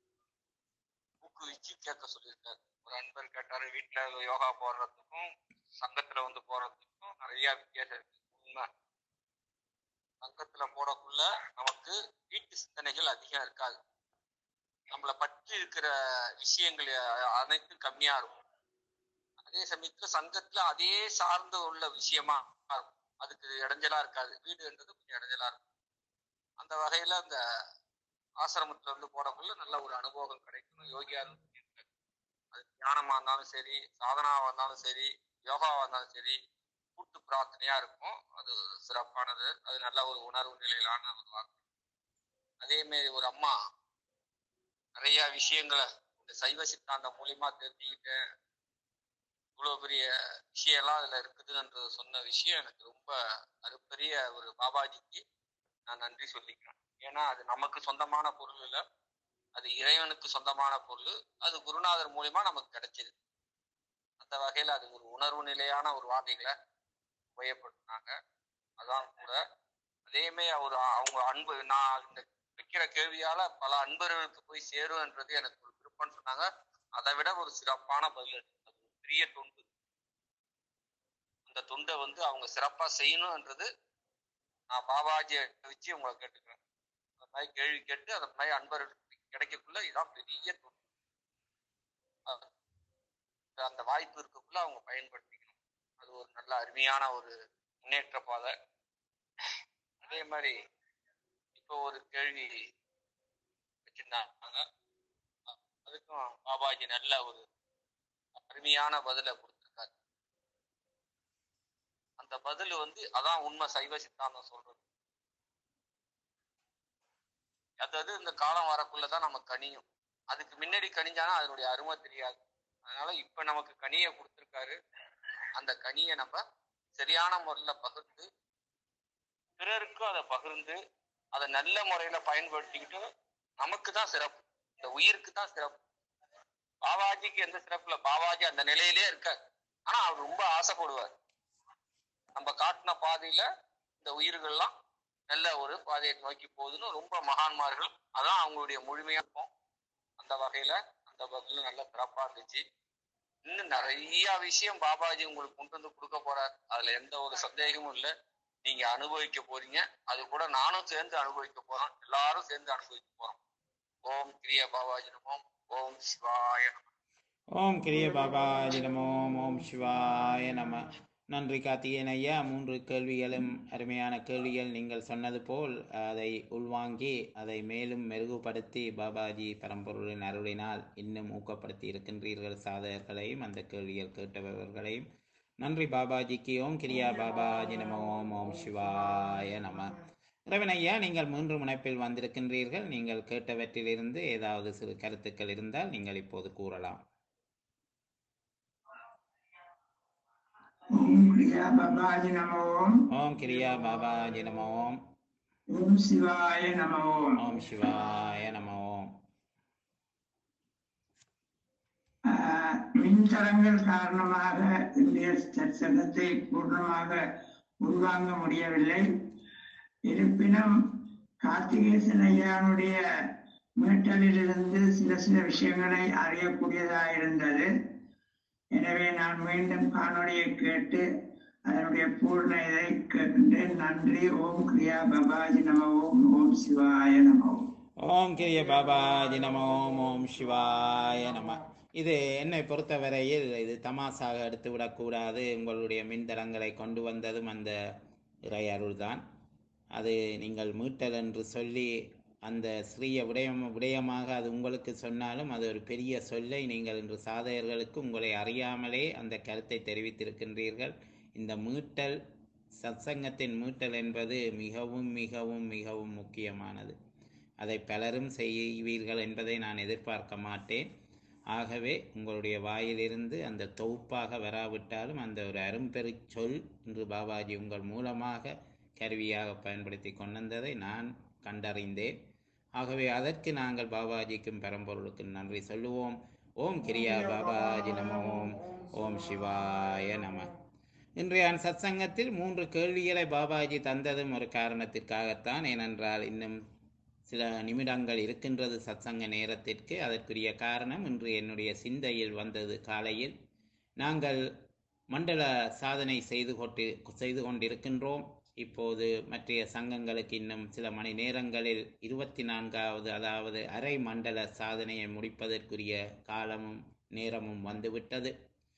ஊக்குவிச்சு கேட்க சொல்லியிருக்காரு ஒரு அன்பர் கேட்டாரு வீட்டுல யோகா போடுறதுக்கும் சங்கத்துல வந்து போறதுக்கும் நிறைய வித்தியாசம் இருக்கு உண்மை சங்கத்துல போடக்குள்ள நமக்கு வீட்டு சிந்தனைகள் அதிகம் இருக்காது நம்மளை பற்றி இருக்கிற விஷயங்கள் அனைத்தும் கம்மியா இருக்கும் அதே சமயத்துல சங்கத்துல அதே சார்ந்து உள்ள விஷயமா இருக்கும் அதுக்கு இடைஞ்சலா இருக்காது வீடுன்றது கொஞ்சம் இடைஞ்சலா இருக்கும் அந்த வகையில அந்த ஆசிரமத்துல இருந்து போடக்குள்ள நல்ல ஒரு அனுபவம் கிடைக்கும் யோகியா சொல்லியிருக்காரு. அது தியானமா இருந்தாலும் சரி சாதனாவா இருந்தாலும் சரி யோகாவா இருந்தாலும் சரி கூட்டு பிரார்த்தனையா இருக்கும் அது சிறப்பானது அது நல்ல ஒரு உணர்வு நிலையிலான ஒரு வாக்கு அதே மாதிரி ஒரு அம்மா நிறைய விஷயங்களை இந்த சைவ சித்தாந்தம் மூலியமா தெரிஞ்சுக்கிட்டேன் இவ்வளவு பெரிய விஷயம் எல்லாம் அதுல இருக்குதுன்றது சொன்ன விஷயம் எனக்கு ரொம்ப அது பெரிய ஒரு பாபாஜிக்கு நான் நன்றி சொல்லிக்கிறேன் ஏன்னா அது நமக்கு சொந்தமான பொருள் இல்ல அது இறைவனுக்கு சொந்தமான பொருள் அது குருநாதர் மூலியமா நமக்கு கிடைச்சது அந்த வகையில அது ஒரு உணர்வு நிலையான ஒரு வார்த்தைகளை உபயோகப்படுத்தினாங்க அதான் கூட அதேமே அவர் அவங்க அன்பு நான் இந்த வைக்கிற கேள்வியால பல அன்பர்களுக்கு போய் சேரும்ன்றது எனக்கு ஒரு விருப்பம்னு சொன்னாங்க அதை விட ஒரு சிறப்பான பதில் அது. அது ஒரு பெரிய தொண்டு அந்த தொண்டை வந்து அவங்க சிறப்பா செய்யணும்ன்றது நான் பாபாஜியை வச்சு உங்களை கேட்டுக்கிறேன் அந்த மாதிரி கேள்வி கேட்டு அந்த மாதிரி அன்பர்களுக்கு கிடைக்கக்குள்ள இதான் பெரிய தொண்டு அது- அந்த வாய்ப்பு இருக்கக்குள்ள அவங்க பயன்படுத்திக்கணும் அது ஒரு நல்ல அருமையான ஒரு முன்னேற்ற பாதை அதே மாதிரி இப்போ ஒரு கேள்வி வச்சிருந்தாங்க அதுக்கும் பாபாஜி நல்ல ஒரு அருமையான பதிலை கொடுத்திருக்காரு அந்த பதில் வந்து அதான் உண்மை சைவ சித்தாந்தம் சொல்றது அதாவது இந்த காலம் வரக்குள்ளதான் நம்ம கனியும் அதுக்கு முன்னாடி கனிஞ்சானா அதனுடைய அருமை தெரியாது அதனால இப்ப நமக்கு கனியை கொடுத்திருக்காரு அந்த கனியை நம்ம சரியான முறையில பகிர்ந்து பிறருக்கும் அதை பகிர்ந்து அதை நல்ல முறையில பயன்படுத்திக்கிட்டு நமக்கு தான் சிறப்பு இந்த உயிருக்கு தான் சிறப்பு பாபாஜிக்கு எந்த சிறப்பு இல்ல பாபாஜி அந்த நிலையிலே இருக்கார் ஆனா அவர் ரொம்ப ஆசைப்படுவார் நம்ம காட்டின பாதையில இந்த உயிர்கள்லாம் நல்ல ஒரு பாதையை நோக்கி போகுதுன்னு ரொம்ப மகான்மார்கள் அதான் அவங்களுடைய முழுமையா இருக்கும் அந்த வகையில அந்த பதில் நல்ல சிறப்பா இருந்துச்சு இன்னும் நிறைய விஷயம் பாபாஜி உங்களுக்கு கொண்டு வந்து கொடுக்க போறார் அதுல எந்த ஒரு சந்தேகமும் இல்லை நீங்க அனுபவிக்க போறீங்க அது கூட நானும் சேர்ந்து அனுபவிக்க போறோம் எல்லாரும் சேர்ந்து அனுபவிக்க போறோம் ஓம் கிரிய பாபாஜி நமோம் ஓம் சிவாய நம ஓம் கிரிய பாபாஜி நமோ ஓம் சிவாய நம நன்றி கார்த்திகேயன் ஐயா மூன்று கேள்விகளும் அருமையான கேள்விகள் நீங்கள் சொன்னது போல் அதை உள்வாங்கி அதை மேலும் மெருகுபடுத்தி பாபாஜி பரம்பொருளின் அருளினால் இன்னும் ஊக்கப்படுத்தி இருக்கின்றீர்கள் சாதகர்களையும் அந்த கேள்விகள் கேட்டவர்களையும் நன்றி பாபாஜிக்கு ஓம் கிரியா பாபாஜி நம ஓம் ஓம் சிவாய நம இறைவன் ஐயா நீங்கள் மூன்று முனைப்பில் வந்திருக்கின்றீர்கள் நீங்கள் கேட்டவற்றிலிருந்து ஏதாவது சிறு கருத்துக்கள் இருந்தால் நீங்கள் இப்போது கூறலாம் ஓம் கிரியா பபாஜி நம ஓம் ஓம் கிரியா பாபாஜி நம ஓம் ஓம் சிவாய நம ஓம் ஓம் சிவாய நம ஓம் ஆஹ், மின்தரங்கள் காரணமாக இந்திய சட்டத்தை பூர்ணமாக உள்வாங்க முடியவில்லை இருப்பினும் கார்த்திகேசன் ஐயானுடைய மீட்டலிலிருந்து சில சில விஷயங்களை அறியக்கூடியதாக இருந்தது எனவே நான் மீண்டும் காணொளியை கேட்டு அதனுடைய பூர்ண இதை கேட்கின்றேன் நன்றி ஓம் கிரியா பபாஜி நம ஓம் ஓம் சிவாய நம ஓம் ஓம் கிரிய பாபாஜி நம ஓம் ஓம் சிவாய நம இது என்னை பொறுத்தவரையில் இது தமாசாக எடுத்துவிடக்கூடாது உங்களுடைய மின்தடங்களை கொண்டு வந்ததும் அந்த இறை அருள்தான் அது நீங்கள் மீட்டல் என்று சொல்லி அந்த சிறிய விடயம் விடயமாக அது உங்களுக்கு சொன்னாலும் அது ஒரு பெரிய சொல்லை நீங்கள் இன்று சாதகர்களுக்கு உங்களை அறியாமலே அந்த கருத்தை தெரிவித்திருக்கின்றீர்கள் இந்த மீட்டல் சத்சங்கத்தின் மீட்டல் என்பது மிகவும் மிகவும் மிகவும் முக்கியமானது அதை பலரும் செய்வீர்கள் என்பதை நான் எதிர்பார்க்க மாட்டேன் ஆகவே உங்களுடைய வாயிலிருந்து அந்த தொகுப்பாக வராவிட்டாலும் அந்த ஒரு அரும்பெரு சொல் இன்று பாபாஜி உங்கள் மூலமாக கருவியாக பயன்படுத்தி கொண்டதை நான் கண்டறிந்தேன் ஆகவே அதற்கு நாங்கள் பாபாஜிக்கும் பரம்பொருளுக்கும் நன்றி சொல்லுவோம் ஓம் கிரியா பாபாஜி நம ஓம் ஓம் சிவாய நம இன்றைய சத்சங்கத்தில் மூன்று கேள்விகளை பாபாஜி தந்ததும் ஒரு காரணத்திற்காகத்தான் ஏனென்றால் இன்னும் சில நிமிடங்கள் இருக்கின்றது சத்சங்க நேரத்திற்கு அதற்குரிய காரணம் இன்று என்னுடைய சிந்தையில் வந்தது காலையில் நாங்கள் மண்டல சாதனை செய்து கொண்டு செய்து கொண்டிருக்கின்றோம் இப்போது மற்றைய சங்கங்களுக்கு இன்னும் சில மணி நேரங்களில் இருபத்தி நான்காவது அதாவது அரை மண்டல சாதனையை முடிப்பதற்குரிய காலமும் நேரமும் வந்துவிட்டது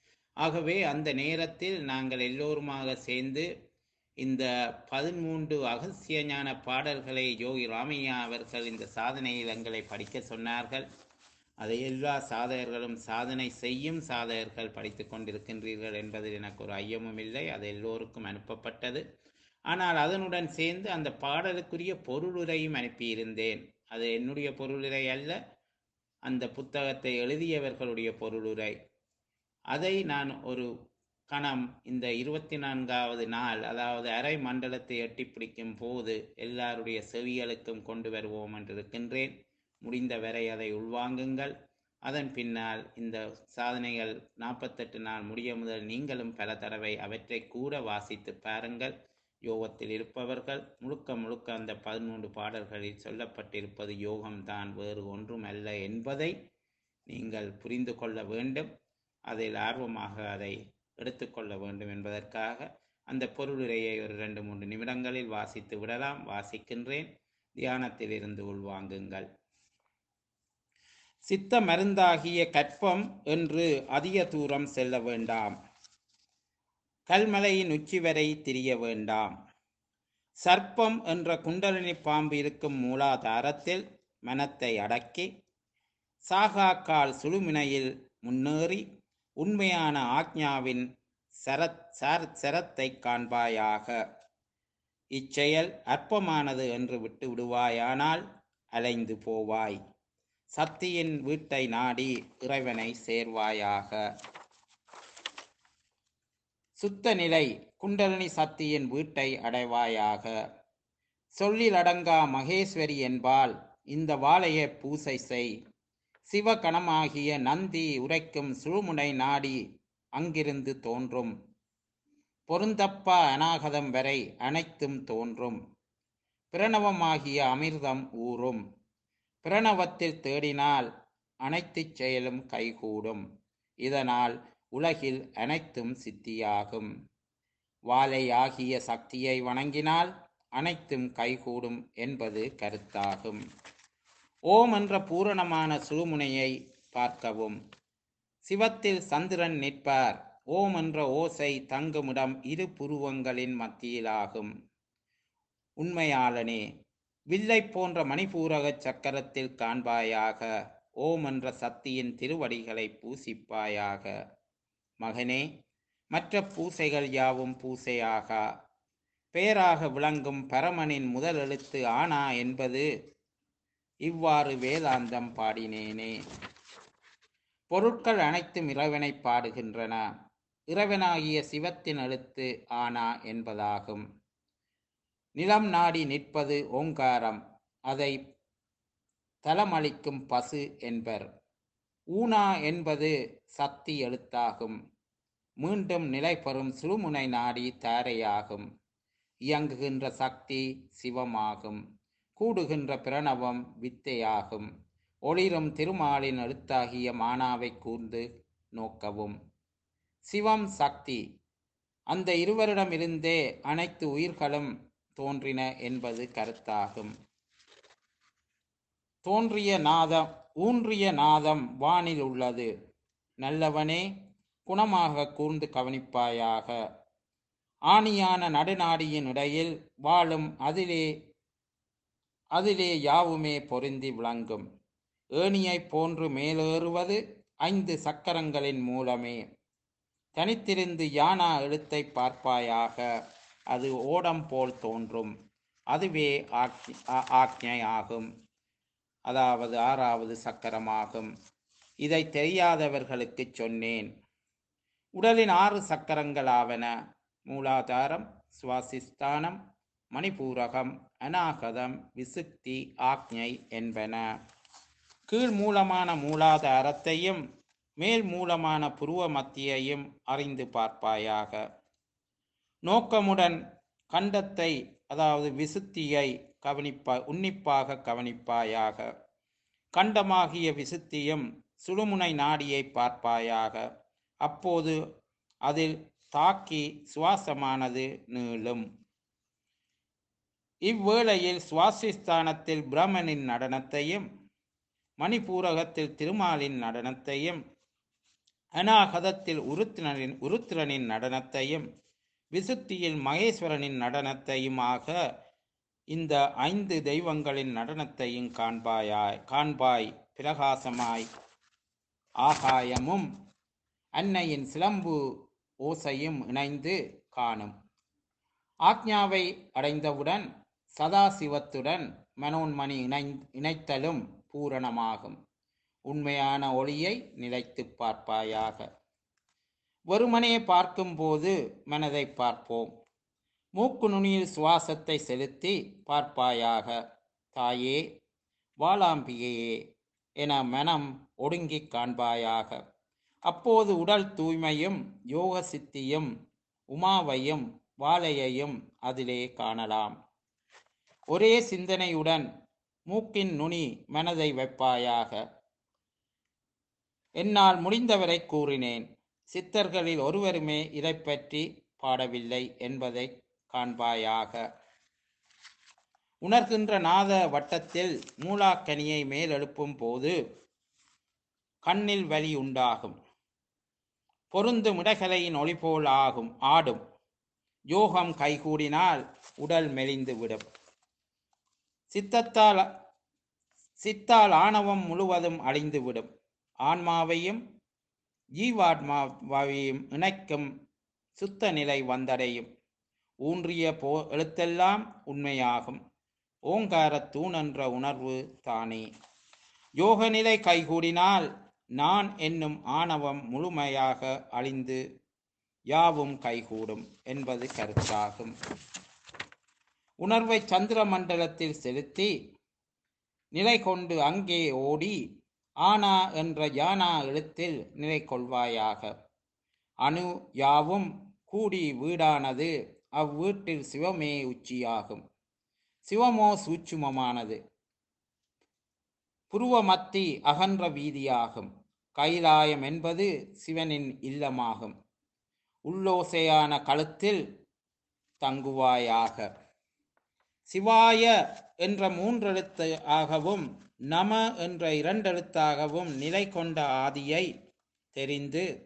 ஆகவே அந்த நேரத்தில் நாங்கள் எல்லோருமாக சேர்ந்து இந்த பதிமூன்று அகசிய ஞான பாடல்களை யோகி ராமையா அவர்கள் இந்த சாதனையில் எங்களை படிக்க சொன்னார்கள் அதை எல்லா சாதகர்களும் சாதனை செய்யும் சாதகர்கள் படித்து கொண்டிருக்கின்றீர்கள் என்பதில் எனக்கு ஒரு ஐயமும் இல்லை அது எல்லோருக்கும் அனுப்பப்பட்டது ஆனால் அதனுடன் சேர்ந்து அந்த பாடலுக்குரிய பொருளுரையும் அனுப்பியிருந்தேன் அது என்னுடைய பொருளுரை அல்ல அந்த புத்தகத்தை எழுதியவர்களுடைய பொருளுரை அதை நான் ஒரு கணம் இந்த இருபத்தி நான்காவது நாள் அதாவது அரை மண்டலத்தை எட்டி பிடிக்கும் போது எல்லாருடைய செவிகளுக்கும் கொண்டு வருவோம் என்று இருக்கின்றேன் முடிந்தவரை அதை உள்வாங்குங்கள் அதன் பின்னால் இந்த சாதனைகள் நாற்பத்தெட்டு நாள் முடிய முதல் நீங்களும் பல தடவை அவற்றை கூட வாசித்து பாருங்கள் யோகத்தில் இருப்பவர்கள் முழுக்க முழுக்க அந்த பதிமூன்று பாடல்களில் சொல்லப்பட்டிருப்பது யோகம்தான் வேறு ஒன்றும் அல்ல என்பதை நீங்கள் புரிந்து கொள்ள வேண்டும் அதில் ஆர்வமாக அதை எடுத்துக்கொள்ள வேண்டும் என்பதற்காக அந்த பொருளுரையை ஒரு ரெண்டு மூன்று நிமிடங்களில் வாசித்து விடலாம் வாசிக்கின்றேன் தியானத்தில் இருந்து உள்வாங்குங்கள் சித்த மருந்தாகிய கற்பம் என்று அதிக தூரம் செல்ல வேண்டாம் கல்மலையின் உச்சி வரை திரிய வேண்டாம் சர்ப்பம் என்ற குண்டலினி பாம்பு இருக்கும் மூலாதாரத்தில் மனத்தை அடக்கி சாகாக்கால் சுழுமினையில் முன்னேறி உண்மையான ஆக்ஞாவின் சரத் சார் சரத்தை காண்பாயாக இச்செயல் அற்பமானது என்று விட்டு விடுவாயானால் அலைந்து போவாய் சக்தியின் வீட்டை நாடி இறைவனை சேர்வாயாக சுத்த நிலை குண்டலினி சக்தியின் வீட்டை அடைவாயாக சொல்லில் அடங்கா மகேஸ்வரி என்பால் இந்த வாழையை பூசை செய் சிவகணமாகிய நந்தி உரைக்கும் சுழுமுனை நாடி அங்கிருந்து தோன்றும் பொருந்தப்பா அநாகதம் வரை அனைத்தும் தோன்றும் பிரணவமாகிய அமிர்தம் ஊறும் பிரணவத்தில் தேடினால் அனைத்து செயலும் கைகூடும் இதனால் உலகில் அனைத்தும் சித்தியாகும் வாலை ஆகிய சக்தியை வணங்கினால் அனைத்தும் கைகூடும் என்பது கருத்தாகும் ஓம் என்ற பூரணமான சுழுமுனையை பார்க்கவும் சிவத்தில் சந்திரன் நிற்பார் ஓம் என்ற ஓசை தங்குமிடம் இரு புருவங்களின் மத்தியிலாகும் உண்மையாளனே வில்லை போன்ற மணிபூரக சக்கரத்தில் காண்பாயாக ஓம் என்ற சக்தியின் திருவடிகளை பூசிப்பாயாக மகனே மற்ற பூசைகள் யாவும் பூசையாகா பெயராக விளங்கும் பரமனின் முதல் எழுத்து ஆனா என்பது இவ்வாறு வேதாந்தம் பாடினேனே பொருட்கள் அனைத்தும் இறைவனை பாடுகின்றன இறைவனாகிய சிவத்தின் எழுத்து ஆனா என்பதாகும் நிலம் நாடி நிற்பது ஓங்காரம் அதை தலமளிக்கும் பசு என்பர் ஊனா என்பது சக்தி எழுத்தாகும் மீண்டும் நிலை பெறும் சுழுமுனை நாடி தாரையாகும் இயங்குகின்ற சக்தி சிவமாகும் கூடுகின்ற பிரணவம் வித்தையாகும் ஒளிரும் திருமாலின் எழுத்தாகிய மானாவை கூர்ந்து நோக்கவும் சிவம் சக்தி அந்த இருவரிடமிருந்தே அனைத்து உயிர்களும் தோன்றின என்பது கருத்தாகும் தோன்றிய நாதம் ஊன்றிய நாதம் வானில் உள்ளது நல்லவனே குணமாக கூர்ந்து கவனிப்பாயாக ஆணியான நடுநாடியின் இடையில் வாழும் அதிலே அதிலே யாவுமே பொருந்தி விளங்கும் ஏணியைப் போன்று மேலேறுவது ஐந்து சக்கரங்களின் மூலமே தனித்திருந்து யானா எழுத்தை பார்ப்பாயாக அது ஓடம் போல் தோன்றும் அதுவே ஆக்ஞி ஆ- ஆக்ஞை ஆகும் அதாவது ஆறாவது சக்கரமாகும் இதை தெரியாதவர்களுக்கு சொன்னேன் உடலின் ஆறு சக்கரங்களாவன மூலாதாரம் சுவாசிஸ்தானம் மணிபூரகம் அநாகதம் விசுக்தி ஆக்ஞை என்பன கீழ் மூலமான மூலாதாரத்தையும் மேல் மூலமான புருவ மத்தியையும் அறிந்து பார்ப்பாயாக நோக்கமுடன் கண்டத்தை அதாவது விசுத்தியை கவனிப்பா உன்னிப்பாக கவனிப்பாயாக கண்டமாகிய விசுத்தியும் சுழுமுனை நாடியை பார்ப்பாயாக அப்போது அதில் தாக்கி சுவாசமானது நீளும் இவ்வேளையில் சுவாசிஸ்தானத்தில் பிரம்மனின் நடனத்தையும் மணிபூரகத்தில் திருமாலின் நடனத்தையும் அநாகதத்தில் உருத்திரனின் உருத்திரனின் நடனத்தையும் விசுத்தியில் மகேஸ்வரனின் நடனத்தையுமாக இந்த ஐந்து தெய்வங்களின் நடனத்தையும் காண்பாயாய் காண்பாய் பிரகாசமாய் ஆகாயமும் அன்னையின் சிலம்பு ஓசையும் இணைந்து காணும் ஆக்ஞாவை அடைந்தவுடன் சதாசிவத்துடன் மனோன்மணி இணை இணைத்தலும் பூரணமாகும் உண்மையான ஒளியை நிலைத்துப் பார்ப்பாயாக வெறுமனே பார்க்கும்போது மனதை பார்ப்போம் மூக்கு நுனியில் சுவாசத்தை செலுத்தி பார்ப்பாயாக தாயே வாளாம்பிகையே என மனம் ஒடுங்கிக் காண்பாயாக அப்போது உடல் தூய்மையும் யோக சித்தியும் உமாவையும் வாழையையும் அதிலே காணலாம் ஒரே சிந்தனையுடன் மூக்கின் நுனி மனதை வைப்பாயாக என்னால் முடிந்தவரை கூறினேன் சித்தர்களில் ஒருவருமே இதைப் பற்றி பாடவில்லை என்பதை காண்பாயாக உணர்கின்ற நாத வட்டத்தில் மூலாக்கனியை மேலெழுப்பும் போது கண்ணில் வலி உண்டாகும் பொருந்தும் இடகலையின் ஒளி போல் ஆகும் ஆடும் யோகம் கைகூடினால் உடல் மெலிந்து விடும் சித்தத்தால் சித்தால் ஆணவம் முழுவதும் அழிந்துவிடும் ஆன்மாவையும் ஜீவாத்மாவையும் இணைக்கும் சுத்த நிலை வந்தடையும் ஊன்றிய போ எழுத்தெல்லாம் உண்மையாகும் ஓங்கார தூண் என்ற உணர்வு தானே யோக நிலை கைகூடினால் நான் என்னும் ஆணவம் முழுமையாக அழிந்து யாவும் கைகூடும் என்பது கருத்தாகும் உணர்வை சந்திர மண்டலத்தில் செலுத்தி நிலை கொண்டு அங்கே ஓடி ஆனா என்ற யானா எழுத்தில் நிலை கொள்வாயாக அணு யாவும் கூடி வீடானது அவ்வீட்டில் சிவமே உச்சியாகும் சிவமோ சூட்சுமமானது புருவமத்தி அகன்ற வீதியாகும் கைலாயம் என்பது சிவனின் இல்லமாகும் உள்ளோசையான கழுத்தில் தங்குவாயாக சிவாய என்ற மூன்றெழுத்து ஆகவும் நம என்ற இரண்டெழுத்தாகவும் நிலை கொண்ட ஆதியை தெரிந்து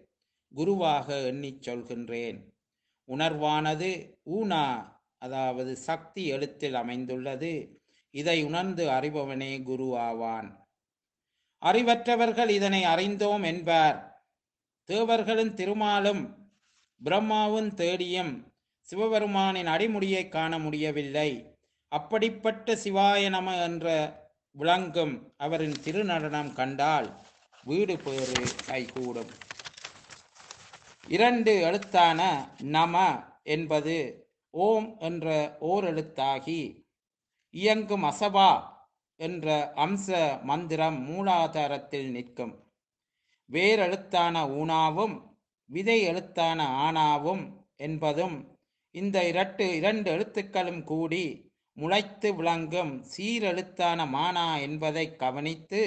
குருவாக எண்ணிச் சொல்கின்றேன் உணர்வானது ஊனா அதாவது சக்தி எழுத்தில் அமைந்துள்ளது இதை உணர்ந்து அறிபவனே குரு ஆவான் அறிவற்றவர்கள் இதனை அறிந்தோம் என்பார் தேவர்களும் திருமாலும் பிரம்மாவும் தேடியும் சிவபெருமானின் அடிமுடியை காண முடியவில்லை அப்படிப்பட்ட சிவாய நம என்ற விளங்கும் அவரின் திருநடனம் கண்டால் வீடு பேறு கைகூடும் இரண்டு எழுத்தான நம என்பது ஓம் என்ற ஓர் எழுத்தாகி இயங்கும் அசபா என்ற அம்ச மந்திரம் மூலாதாரத்தில் நிற்கும் வேரெழுத்தான ஊனாவும் விதை எழுத்தான ஆனாவும் என்பதும் இந்த இரட்டு இரண்டு எழுத்துக்களும் கூடி முளைத்து விளங்கும் சீரெழுத்தான மானா என்பதை கவனித்து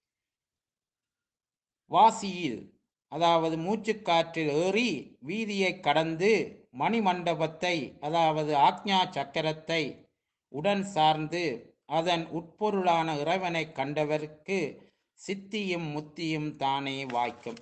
வாசியில் அதாவது மூச்சுக்காற்றில் ஏறி வீதியை கடந்து மணிமண்டபத்தை அதாவது ஆக்ஞா சக்கரத்தை உடன் சார்ந்து அதன் உட்பொருளான இறைவனை கண்டவருக்கு சித்தியும் முத்தியும் தானே வாய்க்கும்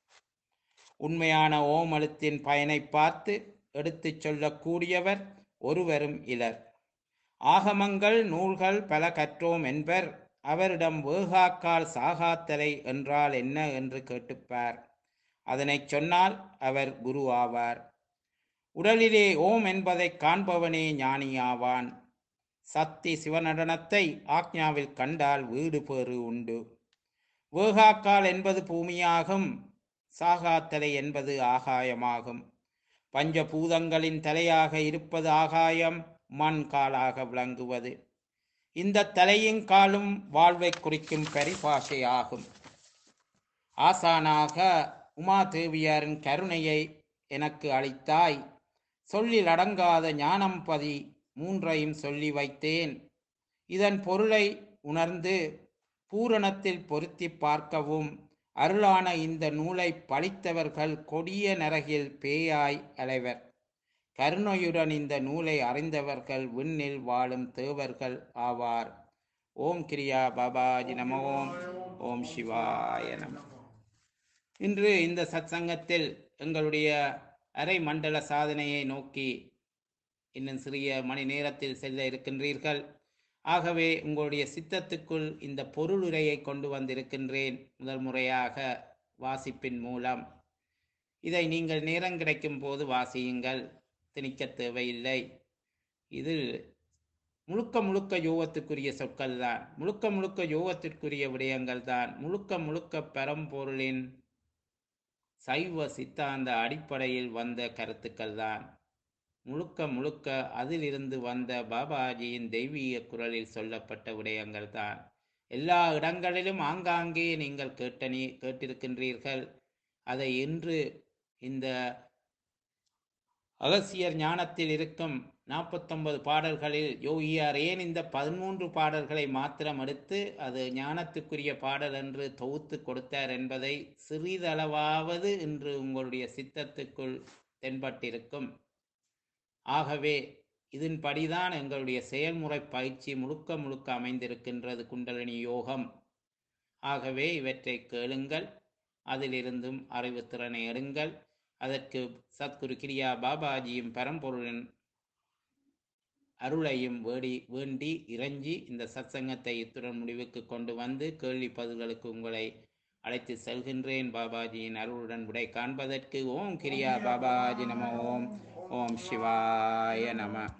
உண்மையான ஓமழுத்தின் பயனை பார்த்து எடுத்துச் சொல்லக்கூடியவர் ஒருவரும் இலர் ஆகமங்கள் நூல்கள் பல கற்றோம் என்பர் அவரிடம் வேகாக்கால் சாகாத்தலை என்றால் என்ன என்று கேட்டுப்பார் அதனைச் சொன்னால் அவர் குரு ஆவார் உடலிலே ஓம் என்பதை காண்பவனே ஞானி ஆவான் சக்தி சிவநடனத்தை ஆக்ஞாவில் கண்டால் வீடு பேறு உண்டு வேகாக்கால் என்பது பூமியாகும் சாகாத்தலை என்பது ஆகாயமாகும் பஞ்சபூதங்களின் தலையாக இருப்பது ஆகாயம் மண் காலாக விளங்குவது இந்த தலையும் காலும் வாழ்வை குறிக்கும் பரிபாஷையாகும் ஆசானாக உமாதேவியாரின் கருணையை எனக்கு அளித்தாய் சொல்லில் அடங்காத ஞானம் பதி மூன்றையும் சொல்லி வைத்தேன் இதன் பொருளை உணர்ந்து பூரணத்தில் பொருத்தி பார்க்கவும் அருளான இந்த நூலை பழித்தவர்கள் கொடிய நரகில் பேயாய் அலைவர் கருணையுடன் இந்த நூலை அறிந்தவர்கள் விண்ணில் வாழும் தேவர்கள் ஆவார் ஓம் கிரியா பாபாஜி நம ஓம் ஓம் சிவாய நம இன்று இந்த சத்சங்கத்தில் எங்களுடைய அரை மண்டல சாதனையை நோக்கி இன்னும் சிறிய மணி நேரத்தில் செல்ல இருக்கின்றீர்கள் ஆகவே உங்களுடைய சித்தத்துக்குள் இந்த பொருளுரையை கொண்டு வந்திருக்கின்றேன் முதல் முறையாக வாசிப்பின் மூலம் இதை நீங்கள் நேரம் கிடைக்கும் போது வாசியுங்கள் திணிக்க தேவையில்லை இதில் முழுக்க முழுக்க யோகத்துக்குரிய சொற்கள் தான் முழுக்க முழுக்க யோகத்திற்குரிய விடயங்கள் தான் முழுக்க முழுக்க பரம்பொருளின் சைவ சித்தாந்த அடிப்படையில் வந்த கருத்துக்கள் தான் முழுக்க முழுக்க அதிலிருந்து வந்த பாபாஜியின் தெய்வீக குரலில் சொல்லப்பட்ட விடயங்கள் தான் எல்லா இடங்களிலும் ஆங்காங்கே நீங்கள் கேட்டனி கேட்டிருக்கின்றீர்கள் அதை இன்று இந்த அகசியர் ஞானத்தில் இருக்கும் நாற்பத்தொன்பது பாடல்களில் யோகியார் ஏன் இந்த பதிமூன்று பாடல்களை மாத்திரம் எடுத்து அது ஞானத்துக்குரிய பாடல் என்று தொகுத்து கொடுத்தார் என்பதை சிறிதளவாவது இன்று உங்களுடைய சித்தத்துக்குள் தென்பட்டிருக்கும் ஆகவே இதன்படிதான் எங்களுடைய செயல்முறை பயிற்சி முழுக்க முழுக்க அமைந்திருக்கின்றது குண்டலினி யோகம் ஆகவே இவற்றை கேளுங்கள் அதிலிருந்தும் அறிவுத்திறனை எடுங்கள் அதற்கு சத்குரு கிரியா பாபாஜியும் பரம்பொருளின் அருளையும் வேடி வேண்டி இறைஞ்சி இந்த சத்சங்கத்தை இத்துடன் முடிவுக்கு கொண்டு வந்து கேள்வி பதில்களுக்கு உங்களை அழைத்து செல்கின்றேன் பாபாஜியின் அருளுடன் விடை காண்பதற்கு ஓம் கிரியா பாபாஜி நம ஓம் ஓம் சிவாய நம